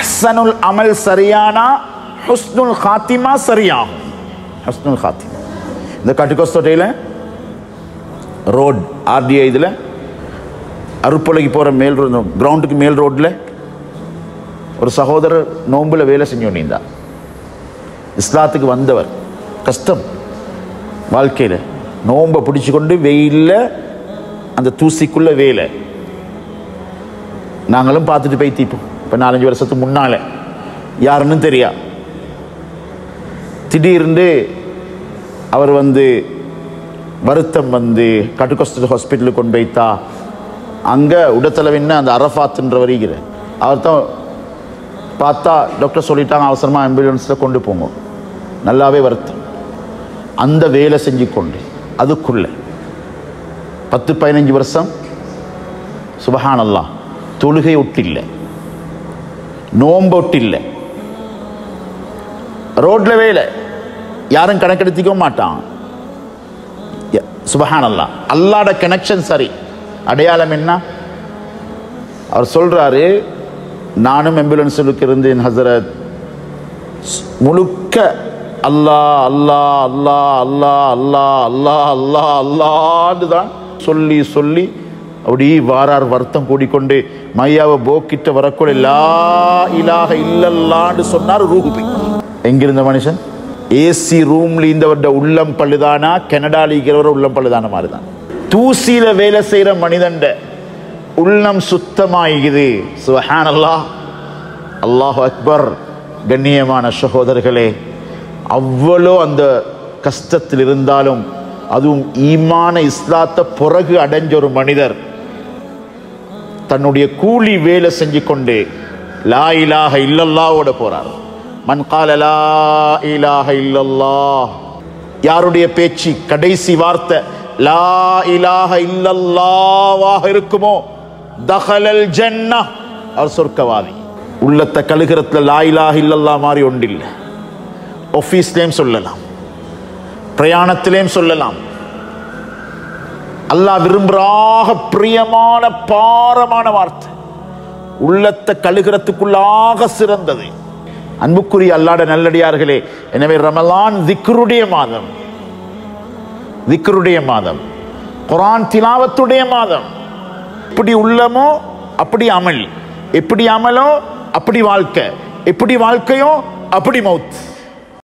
அஹ்சனுல் அமல் சரியானா ஹுஸ்னுல் ஹாத்திமா சரியாகும் ஹுஸ்னுல் ஹாத்திமா இந்த கட்டுக்கோஸ்தோட்டையில் ரோட் ஆர்டிஐ இதில் அருப்பொலைக்கு போகிற மேல் ரோடு கிரவுண்டுக்கு மேல் ரோட்டில் ஒரு சகோதரர் நோம்பில் வேலை செஞ்சு கொண்டிருந்தார் இஸ்லாத்துக்கு வந்தவர் கஷ்டம் வாழ்க்கையில் நோம்பை பிடிச்சு கொண்டு வெயிலில் அந்த தூசிக்குள்ள வேலை நாங்களும் பார்த்துட்டு போய் தீப்போம் இப்போ நாலஞ்சு வருஷத்துக்கு முன்னால் யாருன்னு தெரியா திடீர்னு அவர் வந்து வருத்தம் வந்து கட்டுக்கொஸ்ட் ஹாஸ்பிட்டலுக்கு கொண்டு போய்த்தா அங்கே உடத்தளவின்னு அந்த அரஃபாத்துன்ற வருகிற அவர் தான் பார்த்தா டாக்டர் சொல்லிட்டாங்க அவசரமாக ஆம்புலன்ஸில் கொண்டு போங்க நல்லாவே வருத்தம் அந்த வேலை செஞ்சு கொண்டு அதுக்குள்ள பத்து பதினஞ்சு வருஷம் சுபஹானல்லா தொழுகை ஒட்டில்லை நோம்பு ஒட்டில்லை ரோட்ல வேலை யாரும் கணக்கெடுத்திக்கவும் மாட்டான் ய- சுபஹானல்லா அல்லாட கனெக்ஷன் சரி அடையாளம் என்ன அவர் சொல்றாரு நானும் ஆம்புலன்ஸுக்கு இருந்தேன் ஹசரத் முழுக்க அல்லாஹ் அல்லாஹ் அல்லாஹ் அல்லாஹ் அல்லாஹ் அல்லாஹ் அல்லாஹ் அல்லான்னு தான் சொல்லி சொல்லி அப்படி வாரார் வருத்தம் கூடிக்கொண்டு மையாவை போக்கிட்ட வரக்குள்ள லா இலாக இல்லல்லான்னு சொன்னார் ரூகுபி எங்கிருந்த மனுஷன் ஏசி ரூம்ல இருந்தவருடைய உள்ளம் பழுதானா கனடால இருக்கிறவர உள்ளம் பழுதான மாதிரி தான் தூசியில வேலை செய்யற மனிதன்ட உள்ளம் சுத்தமாகுது சுஹானல்லாஹ் அல்லாஹ் அக்பர் கண்ணியமான சகோதரர்களே அவ்வளோ அந்த கஷ்டத்தில் இருந்தாலும் அதுவும் ஈமான இஸ்லாத்தை பிறகு அடைஞ்ச ஒரு மனிதர் தன்னுடைய கூலி வேலை செஞ்சு கொண்டு லா இலாஹ இல்லல்லாவோட போறார் மன் கால லா இலாஹ இல்லல்லாஹ் யாருடைய பேச்சு கடைசி வார்த்தை லா இலாஹ இல்லல்லாவாக இருக்குமோ தஹலல் ஜன்னா அவர் சொர்க்கவாதி உள்ளத்தை கழுகிறத்துல லா இலாஹ இல்லல்லா மாதிரி ஒன்றில்லை ஆஃபீஸ்லேயும் சொல்லலாம் பிரயாணத்திலேயும் சொல்லலாம் அல்லாஹ் விரும்புறாக பிரியமான பாரமான வார்த்தை உள்ளத்தை கழுகிறதுக்குள்ளாக சிறந்தது அன்புக்குரிய அல்லாட நல்லடியார்களே எனவே ரமலான் திக்ருடைய மாதம் திக்ருடைய மாதம் குரான் திலாவத்துடைய மாதம் எப்படி உள்ளமோ அப்படி அமல் எப்படி அமலோ அப்படி வாழ்க்கை எப்படி வாழ்க்கையோ அப்படி மவுத்